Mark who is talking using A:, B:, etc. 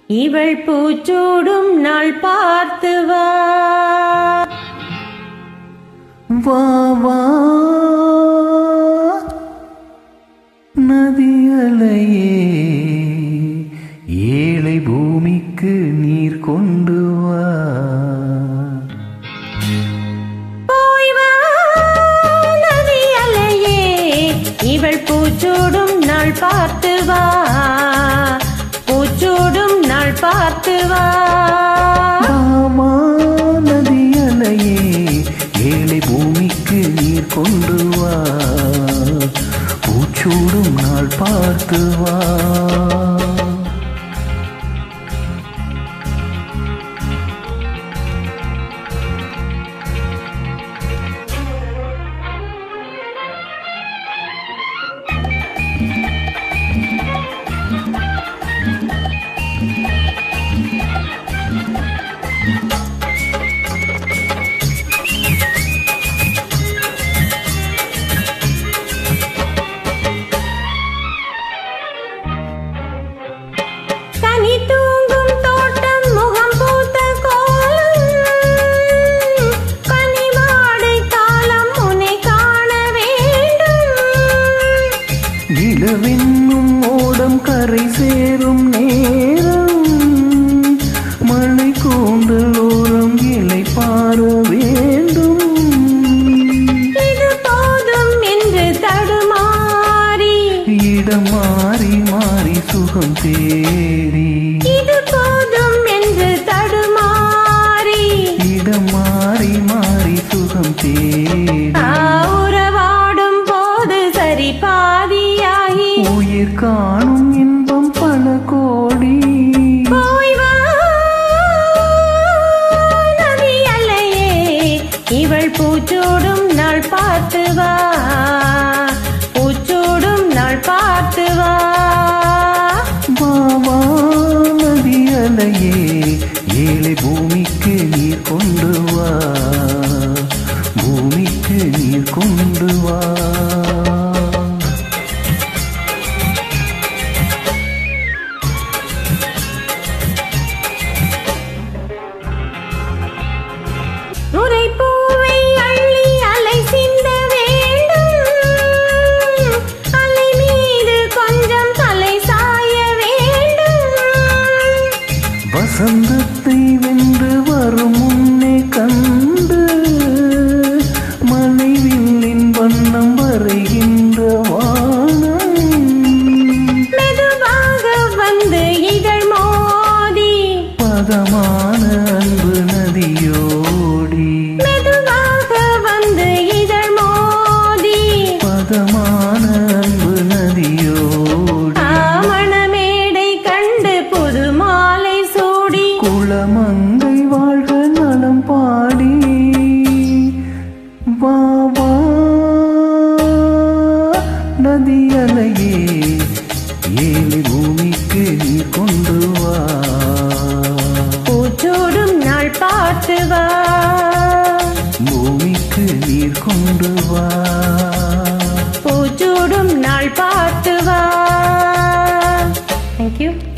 A: இவள் பூச்சூடும் நாள் பார்த்து வா
B: வா வா நதியலையே ஏழை பூமிக்கு நீர் கொண்டு வா
A: போய் வா நதி அலையே இவள் பூச்சூடும் நாள் பார்த்து வா பூச்சூடும் நாள் பார்த்து வா
B: ஆமா நதியலையே ஏழை பூமிக்கு நீர் கொண்டு வா பூச்சூடும் நாள் பார்த்து வா
A: தனி தூங்கும் தோட்டம் முகம் பூத்த கோலம் கனிமாடை காலம் உன்னை காண வேண்டும்
B: நிலவென்னும் ஓடம் கரை சேரும் நேரம் மழை கூந்தல் ஓரம் இலை பார வேண்டும்
A: இது போதும் என்று தடுமாறி
B: இடம் மாறி மாறி சுகம் தேடி
A: இது போதும் என்று தடுமாறி
B: இடம் மாறி மாறி சுகம் தேடி
A: ஆ, உறவாடும் போது சரி பாதியாகி
B: உயிர் காணும் இன்பம் பல கோடி
A: போய் வா நதி அல்லையே இவள் பூச்சூடும் நாள் பார்த்து வா பூச்சூடும் நாள் பார்த்து வா
B: வாவா நதி அலையே ஏழை பூமிக்கு நீர் கொண்டு வா பூமிக்கு நீர் கொண்டு வா
A: நுரை பூவை அள்ளி அலை சிந்த வேண்டும் அலை மீது கொஞ்சம் தலை சாய வேண்டும்
B: வசந்தத்தை வென்று வரும் முன்னே கண்டு மனைவில்லின் வண்ணம் வரைகின்ற வானம்
A: மெதுவாக வந்து இதழ் மோதி
B: பதமான அன்பு நதியோடி
A: மெதுவாக வந்து இதழ் மோதி
B: பதமான அன்பு நதியோடி
A: ஆமணமேடை கண்டு புது மாலை சூடி
B: குளமங்கை வாழ்க நலம் பாடி வா வா நதி அலையே ஏழை பூமிக்கு நீர் கொண்டு வா
A: பூச்சூடும் நாள் பார்த்து வா
B: பூமிக்கு நீர் கொண்டு வா
A: பூச்சூடும் நாள் பார்த்து வா தேங்க்யூ